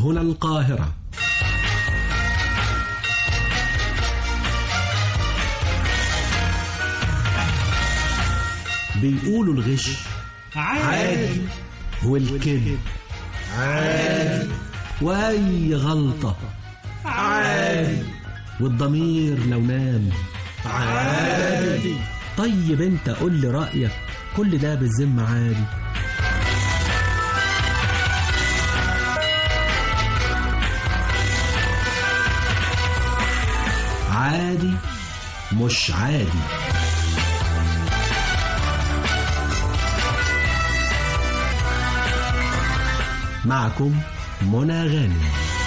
هنا القاهرة بيقولوا الغش عادي والكذب عادي وأي غلطة عادي والضمير لو نام عادي طيب انت قول لي رأيك كل ده بالذمة عادي عادي مش عادي معكم منى غانم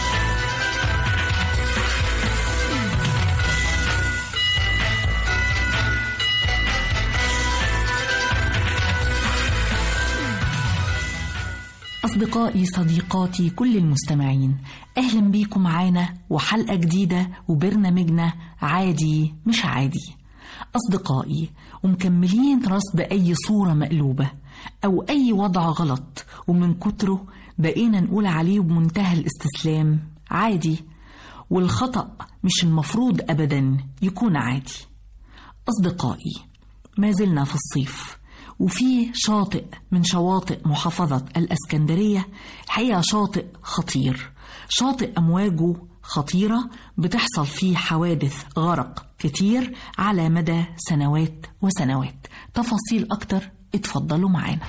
أصدقائي صديقاتي كل المستمعين أهلا بيكم معانا وحلقة جديدة وبرنامجنا عادي مش عادي أصدقائي ومكملين رصد أي صورة مقلوبة أو أي وضع غلط ومن كتره بقينا نقول عليه بمنتهى الاستسلام عادي والخطأ مش المفروض أبدا يكون عادي أصدقائي ما زلنا في الصيف وفي شاطئ من شواطئ محافظة الأسكندرية الحقيقة شاطئ خطير شاطئ أمواجه خطيرة بتحصل فيه حوادث غرق كتير على مدى سنوات وسنوات تفاصيل أكتر اتفضلوا معانا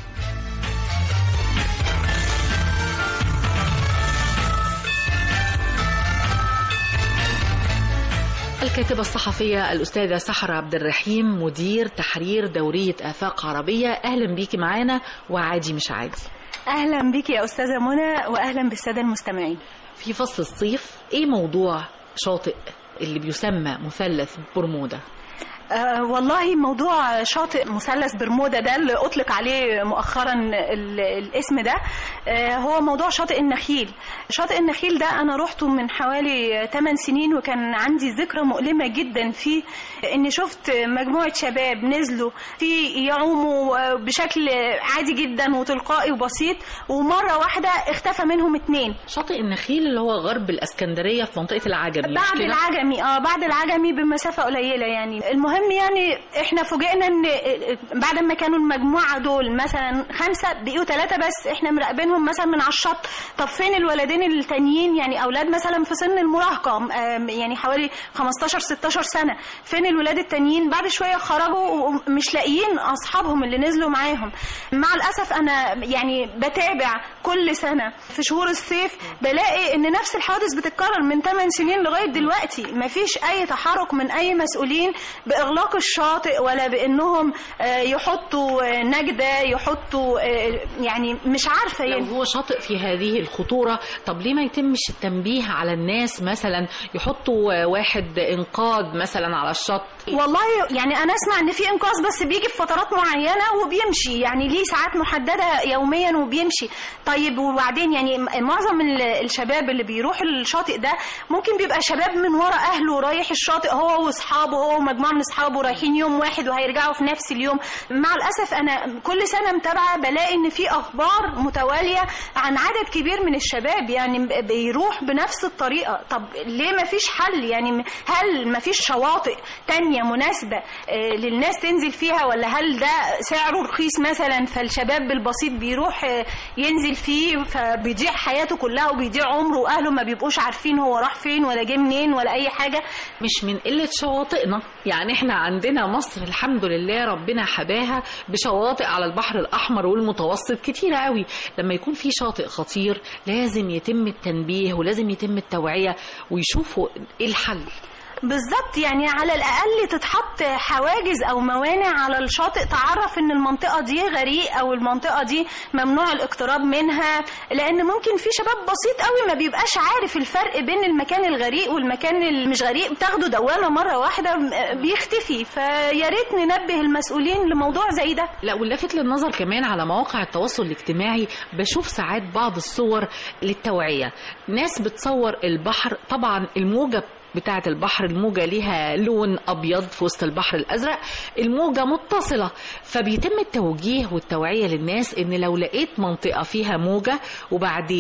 الكاتبة الصحفية الأستاذة سحر عبد الرحيم مدير تحرير دورية آفاق عربية أهلا بيكي معانا وعادي مش عادي اهلا بك يا استاذه منى واهلا بالساده المستمعين في فصل الصيف إيه موضوع شاطئ اللي بيسمى مثلث برمودا آه والله موضوع شاطئ مثلث برمودا ده اللي اطلق عليه مؤخرا ال- الاسم ده آه هو موضوع شاطئ النخيل شاطئ النخيل ده انا روحته من حوالي 8 سنين وكان عندي ذكرى مؤلمه جدا فيه اني شفت مجموعه شباب نزلوا في يعوموا بشكل عادي جدا وتلقائي وبسيط ومره واحده اختفى منهم اتنين شاطئ النخيل اللي هو غرب الإسكندرية في منطقة العجمي مش بعد كده؟ العجمي اه بعد العجمي بمسافه قليله يعني المهم يعني احنا فوجئنا ان بعد ما كانوا المجموعه دول مثلا خمسه بقيوا ثلاثه بس احنا مراقبينهم مثلا من على الشط طب فين الولدين التانيين يعني اولاد مثلا في سن المراهقه آم، يعني حوالي 15 16 سنه فين الولاد التانيين بعد شويه خرجوا ومش لاقيين اصحابهم اللي نزلوا معاهم مع الاسف انا يعني بتابع كل سنه في شهور الصيف بلاقي ان نفس الحوادث بتتكرر من 8 سنين لغايه دلوقتي مفيش اي تحرك من اي مسؤولين باغلاق الشاطئ ولا بانهم آه، يحطوا آه، نجده يحطوا آه، يعني مش عارفه لو يعني هو شاطئ في هذه الخطورة طب ليه ما يتمش التنبيه على الناس مثلا يحطوا واحد إنقاذ مثلا على الشط والله يعني انا اسمع ان في انقاذ بس بيجي في فترات معينه وبيمشي يعني ليه ساعات محدده يوميا وبيمشي طيب وبعدين يعني م- معظم ال- الشباب اللي بيروح الشاطئ ده ممكن بيبقى شباب من ورا اهله رايح الشاطئ هو واصحابه هو ومجموعه من اصحابه رايحين يوم واحد وهيرجعوا في نفس اليوم مع الاسف انا كل سنه متابعه بلاقي ان في اخبار متواليه عن عدد كبير من الشباب يعني ب- بيروح بنفس الطريقه طب ليه ما فيش حل يعني م- هل ما فيش شواطئ تانية مناسبة آه، للناس تنزل فيها ولا هل ده سعره رخيص مثلا فالشباب البسيط بيروح آه، ينزل فيه فبيضيع حياته كلها وبيضيع عمره واهله ما بيبقوش عارفين هو راح فين ولا جه منين ولا اي حاجة مش من قلة شواطئنا يعني احنا عندنا مصر الحمد لله ربنا حباها بشواطئ على البحر الأحمر والمتوسط كتيرة قوي لما يكون في شاطئ خطير لازم يتم التنبيه ولازم يتم التوعية ويشوفوا ايه الحل بالظبط يعني على الاقل تتحط حواجز او موانع على الشاطئ تعرف ان المنطقه دي غريق او المنطقه دي ممنوع الاقتراب منها لان ممكن في شباب بسيط قوي ما بيبقاش عارف الفرق بين المكان الغريق والمكان اللي مش غريق بتاخده دوامه مره واحده بيختفي فيا ريت ننبه المسؤولين لموضوع زي ده لا واللافت للنظر كمان على مواقع التواصل الاجتماعي بشوف ساعات بعض الصور للتوعية ناس بتصور البحر طبعا الموجة بتاعة البحر الموجة ليها لون أبيض في وسط البحر الأزرق الموجة متصلة فبيتم التوجيه والتوعية للناس إن لو لقيت منطقة فيها موجة وبعدين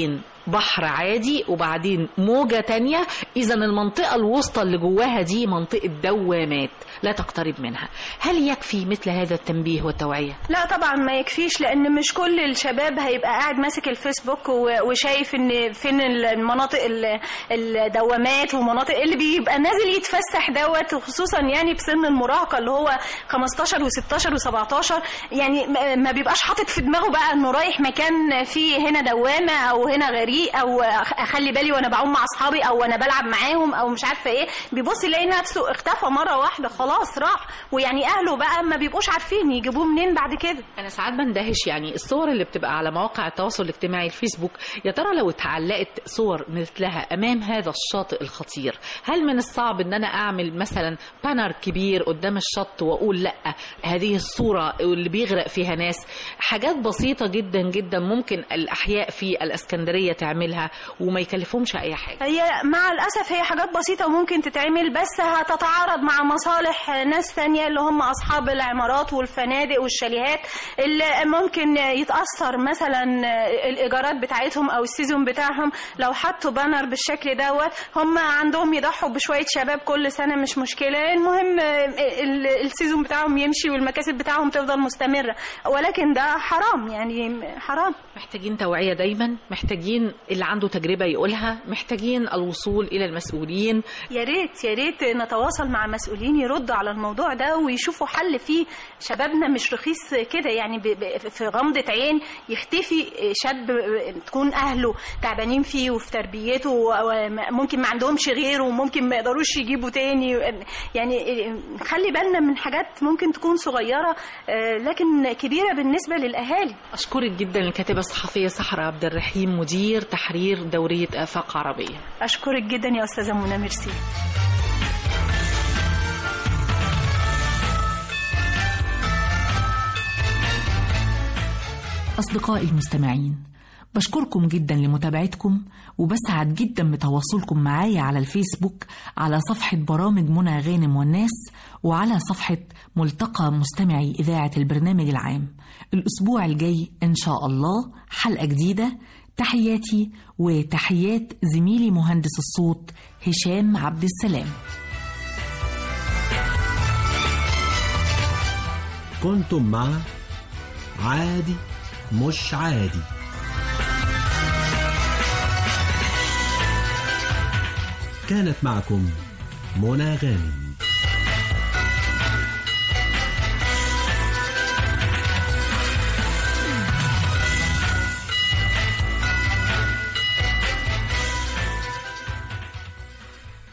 بحر عادي وبعدين موجة تانية إذا المنطقة الوسطى اللي جواها دي منطقة دوامات لا تقترب منها هل يكفي مثل هذا التنبيه والتوعية؟ لا طبعا ما يكفيش لان مش كل الشباب هيبقى قاعد ماسك الفيسبوك و- وشايف ان فين المناطق ال- الدوامات ومناطق اللي بيبقى نازل يتفسح دوت وخصوصا يعني في سن المراهقه اللي هو 15 و16 و17 يعني ما- ما بيبقاش حاطط في دماغه بقى انه رايح مكان فيه هنا دوامه او هنا غريق او أخ- اخلي بالي وانا بعوم مع اصحابي او وانا بلعب معاهم او مش عارفه ايه بيبص يلاقي نفسه اختفى مره واحده خلاص راح ويعني اهله بقى ما بيبقوش عارفين يجيبوه منين بعد كده أنا ساعات بندهش يعني الصور اللي بتبقى على مواقع التواصل الاجتماعي الفيسبوك يا ترى لو اتعلقت صور مثلها أمام هذا الشاطئ الخطير هل من الصعب إن أنا أعمل مثلا بانر كبير قدام الشط وأقول لأ هذه الصورة اللي بيغرق فيها ناس حاجات بسيطة جدا جدا ممكن الأحياء في الأسكندرية تعملها وما يكلفهمش أي حاجة هي مع الأسف هي حاجات بسيطة وممكن تتعمل بس هتتعارض مع مصالح ناس تانية اللي هم أصحاب العمارات والفنادق والشاليهات اللي ممكن يتأثر مثلا الإيجارات بتاعتهم أو السيزون بتاعهم لو حطوا بانر بالشكل دوت هم عندهم يضحوا بشوية شباب كل سنة مش مشكلة المهم ال- السيزون بتاعهم يمشي والمكاسب بتاعهم تفضل مستمرة ولكن ده حرام يعني حرام محتاجين توعية دايما محتاجين اللي عنده تجربة يقولها محتاجين الوصول إلى المسؤولين يا ريت يا ريت نتواصل مع مسؤولين يردوا على الموضوع ده ويشوفوا حل فيه شبابنا مش رخيص كده يعني ب- ب- في غمضة عين يختفي شاب تكون أهله تعبانين فيه وفي تربيته وممكن ما عندهمش غيره وممكن ما يقدروش يجيبوا تاني يعني خلي بالنا من حاجات ممكن تكون صغيرة آه، لكن كبيرة بالنسبة للأهالي أشكرك جدا الكاتبة الصحفية سحرة عبد الرحيم مدير تحرير دورية آفاق عربية أشكرك جدا يا أستاذة منى ميرسي أصدقائي المستمعين بشكركم جدا لمتابعتكم وبسعد جدا بتواصلكم معايا على الفيسبوك على صفحة برامج منى غانم والناس وعلى صفحة ملتقى مستمعي إذاعة البرنامج العام الأسبوع الجاي إن شاء الله حلقة جديدة تحياتي وتحيات زميلي مهندس الصوت هشام عبد السلام كنتم مع عادي مش عادي كانت معكم منى غانم